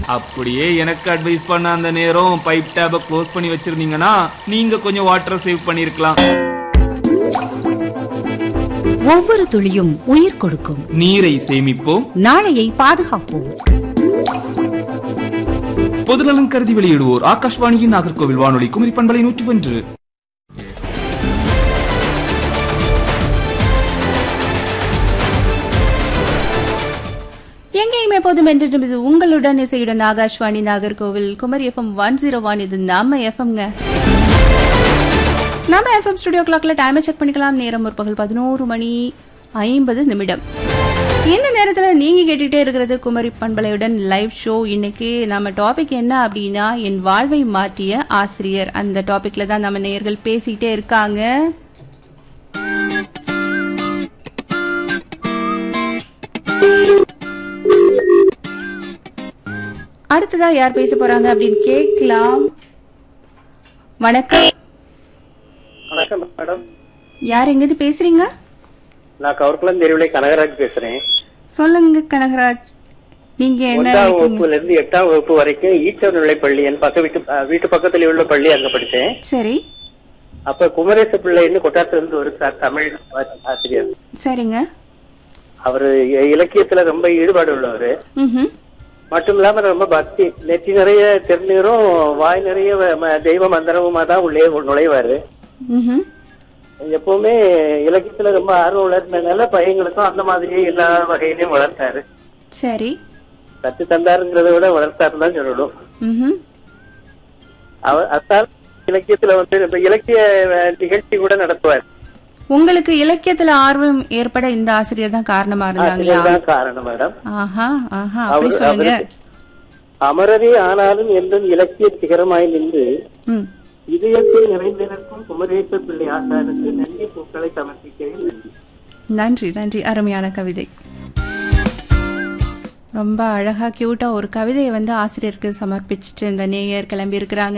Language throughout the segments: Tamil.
அப்படியே எனக்கு அட்வைஸ் பண்ண அந்த நேரம் பைப் டேப க்ளோஸ் பண்ணி வச்சிருந்தீங்கன்னா நீங்க கொஞ்சம் வாட்டரை சேவ் பண்ணிருக்கலாம் ஒவ்வொரு துளியும் உயிர் கொடுக்கும் நீரை சேமிப்போம் நாளையை பாதுகாப்போம் பொதுநலன் கருதி வெளியிடுவோர் ஆகாஷ்வாணியின் நாகர்கோவில் வானொலி குமரி பண்பலை நூற்றி ஒன்று எங்கேயும் எப்போதும் என்றும் இது உங்களுடன் இசையுடன் Akashvani Nagercoil Kumari FM one zero one இது நம்ம எஃப்எம்ங்க நம்ம எஃப்எம் ஸ்டுடியோ கிளாக்ல டைமை செக் பண்ணிக்கலாம் நேரம் ஒரு பகல் பதினோரு மணி ஐம்பது நிமிடம் இந்த நேரத்தில் நீங்க கேட்டுக்கிட்டே இருக்கிறது குமரி பண்பலையுடன் லைவ் ஷோ இன்னைக்கு நம்ம டாபிக் என்ன அப்படின்னா என் வாழ்வை மாற்றிய ஆசிரியர் அந்த டாபிக்ல தான் நம்ம நேயர்கள் பேசிக்கிட்டே இருக்காங்க அடுத்ததா யார் பேச போறாங்க அப்படின்னு கேட்கலாம் வணக்கம் வணக்கம் மேடம் யார் எங்கிருந்து பேசுறீங்க நான் கவர்குளம் தெருவிலை கனகராஜ் பேசுறேன் சொல்லுங்க கனகராஜ் நீங்க என்ன ஒன்றாம் நினைக்கிறீங்க? வகுப்புல இருந்து எட்டாம் வகுப்பு வரைக்கும் ஈச்சர் நிலை பள்ளி என் பக்க வீட்டு அஹ், வீட்டு பக்கத்துல உள்ள பள்ளி அங்க படிச்சேன் சரி அப்ப குமரேச பிள்ளைன்னு கொட்டாரத்துல இருந்து ஒரு சார் தமிழ் ஆசிரியர் சரிங்க அவரு இ- இலக்கியத்துல ரொம்ப ஈடுபாடு உள்ளவர் ம்ஹும். மட்டும் இல்லாம ரொம்ப பக்தி நெற்றி நிறைய திருநீரும் வாய் நிறைய வ- ம- தெய்வ மந்திரமுமா தான் உள்ளே நுழைவாரு ம்ஹும். எப்பவுமே இலக்கியத்துல ரொம்ப ஆர்வம் வளர்ந்ததுனால பையங்களுக்கும் அந்த மாதிரியே எல்லா வகையிலையும் வளர்த்தாரு சரி கத்து தந்தாருங்கிறத விட வளர்த்தாருன்னு தான் சொல்லணும் ம்ஹும். அவர் அதான் இலக்கியத்துல வந்து இப்ப இலக்கிய அஹ், நிகழ்ச்சி கூட நடத்துவார் உங்களுக்கு இலக்கியத்துல ஆர்வம் ஏற்பட இந்த ஆசிரியர் தான் காரணமா இருந்தாங்களா அதுதான் காரணம் மேடம் ஆஹா ஆஹா அப்படி அவர் சொல்லுங்க அவருக்கு அமரரே ஆனாலும் என்றும் இலக்கிய சிகரமாய் நின்று ம் இதயத்தில் நிறைந்திருக்கும் குமரேச பிள்ளை ஆசானுக்கு நன்றி பூக்களை சமர்ப்பிக்கிறேன் நன்றி நன்றி நன்றி அருமையான கவிதை ரொம்ப அழகா கியூட்டா ஒரு கவிதையை வந்து ஆசிரியருக்கு சமர்ப்பிச்சுட்டு இந்த நேயர் கிளம்பி இருக்கிறாங்க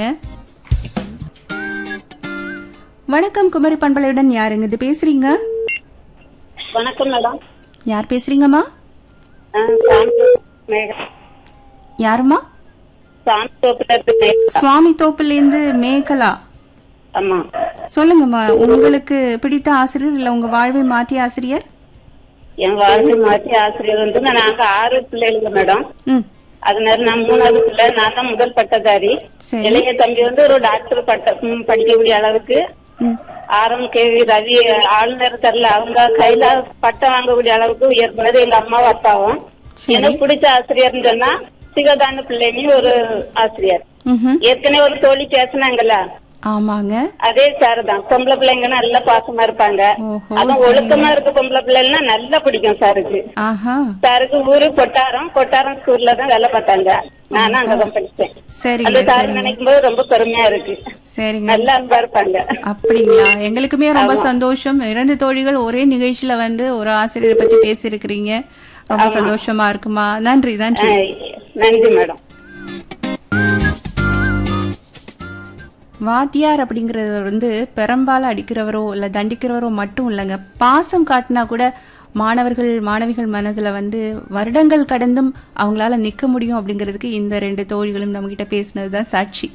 வணக்கம் குமரி பண்பலையுடன் யாருங்க இது பேசுறீங்க வணக்கம் மேடம் யார் பேசுறீங்கம்மா ஆ, சாமி மேக- யாரும்மா சாமி தோப்புல இருந்து மேக- சுவாமி தோப்புலேருந்து மேகலா ஆமா சொல்லுங்கம்மா உங்களுக்கு பிடித்த ஆசிரியர் இல்ல உங்க வாழ்வை மாற்றிய ஆசிரியர் என் வாழ்க்கை மாற்றி ஆசிரியர் வந்து நான் நாங்க ஆறு பிள்ளைங்க மேடம் ம் அதனால நான் மூணாவது பிள்ளை நான் தான் முதல் பட்டதாரி சரி. இளைய தம்பி வந்து ஒரு டாக்டர் பட்ட ம், படிக்கக்கூடிய அளவுக்கு ம் ஆரம் கேவி ரவி ஆளுநர் தரல அவங்க கையில பட்டம் வாங்கக்கூடிய அளவுக்கு உயர்ந்தது எங்க அம்மாவும் அப்பாவும் சரி. எனக்கு பிடிச்ச ஆசிரியர்னு சொன்னா சிவதான பிள்ளைன்னு ஒரு ஆசிரியர் ம்ஹும். ஏற்கனவே ஒரு தோழி பேசினாங்கல்ல ஆமாங்க அதே சார் தான் பொம்பளை பிள்ளைங்க நல்ல பாசமா இருப்பாங்க ஓஹோ, அதுவும் ஒழுக்கமா இருக்க பொம்பளை பிள்ளைன்னா நல்லா பிடிக்கும் சாருக்கு ஆஹா சாருக்கு ஊரு கொட்டாரம் கொட்டாரம் ஸ்கூல்ல தான் வேலை பார்த்தாங்க நானும் அங்கதான் படிச்சேன் சரிங்க அந்த சார் சரிங்க நினைக்கும் போது ரொம்ப பெருமையா இருக்கு சரிங்க நல்லா அன்பா இருப்பாங்க அப்படிங்களா எங்களுக்குமே ரொம்ப சந்தோஷம் இரண்டு தோழிகள் ஒரே நிகழ்ச்சியில வந்து ஒரு ஆசிரியரை பத்தி பேசியிருக்கிறீங்க ரொம்ப சந்தோஷமா இருக்குமா நன்றி நன்றி ஆஹ் நன்றி மேடம் வாத்தியார் அப்படிங்கறவர் வந்து பெரும்பாலும் அடிக்கிறவரோ இல்ல தண்டிக்கிறவரோ மட்டும் இல்லைங்க பாசம் காட்டினா கூட மாணவர்கள் மாணவிகள் மனதுல வந்து வருடங்கள் கடந்தும் அவங்களால நிக்க முடியும் அப்படிங்கிறதுக்கு இந்த ரெண்டு தோழிகளும் நம்ம கிட்ட பேசினதுதான் சாட்சி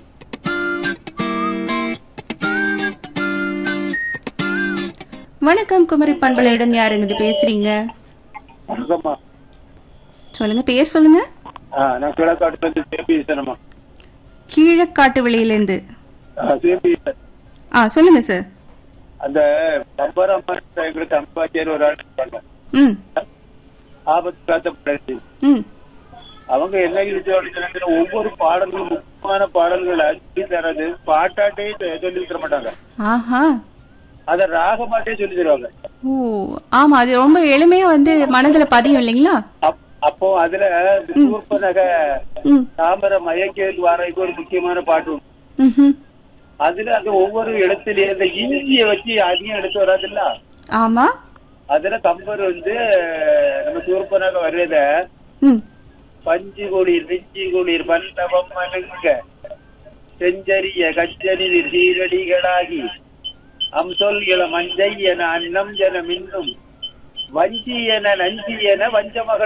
வணக்கம் குமரி பண்பலையுடன் யாருங்கிட்ட பேசுறீங்க வணக்கம்மா சொல்லுங்க பேர் சொல்லுங்க நான் கிழக்காட்டுல இருந்து சேபி ஈசனம்மா கீழக்காட்டு வெளியிலேருந்து சேபி ஈசன் ஆ சொல்லுங்க சார் அந்த பம்பரம்மா எங்களுக்கு அம்பாச்சியர் ஒரு ஆள் இருப்பாங்க ம் ஆபத்து காத்த பிள்ளைங்க ம் அவங்க என்ன இருக்கு அப்படின்னு ஒவ்வொரு பாடல்களும் முக்கியமான பாடல்கள் அடிச்சு தரது பாட்டாட்டே சொல்லி தர மாட்டாங்க ஆஹா அத ராகமாட்டே சொல்லி தருவாங்க ஓ ஆமா அது ரொம்ப எளிமையா வந்து மனதுல பதியும் இல்லைங்களா அப்- அப்போ அதுல இந்த சூர்ப்ப நகை ம் தாமரை மயக்கேல் வாரைக்கு ஒரு முக்கியமான பாட்டு உண்டு. ம்ஹும். அதுல அந்த ஒவ்வொரு இடத்துலயும் அந்த இஞ்சிய வச்சு அதிகம் எடுத்து வராதுல்ல ஆமா அதுல கம்பர் வந்து நம்ம சூர்ப்ப நகை வர்றத ம் பஞ்சு குளிர் நெஞ்சி குளிர் பல்லவம் மனுங்க செஞ்சரிய கஞ்சனில் சீரடிகளாகி அம்சொல் இள மஞ்சை என அன்னம் ஜன மின்னும் வஞ்சி என நஞ்சி என வஞ்சமகள்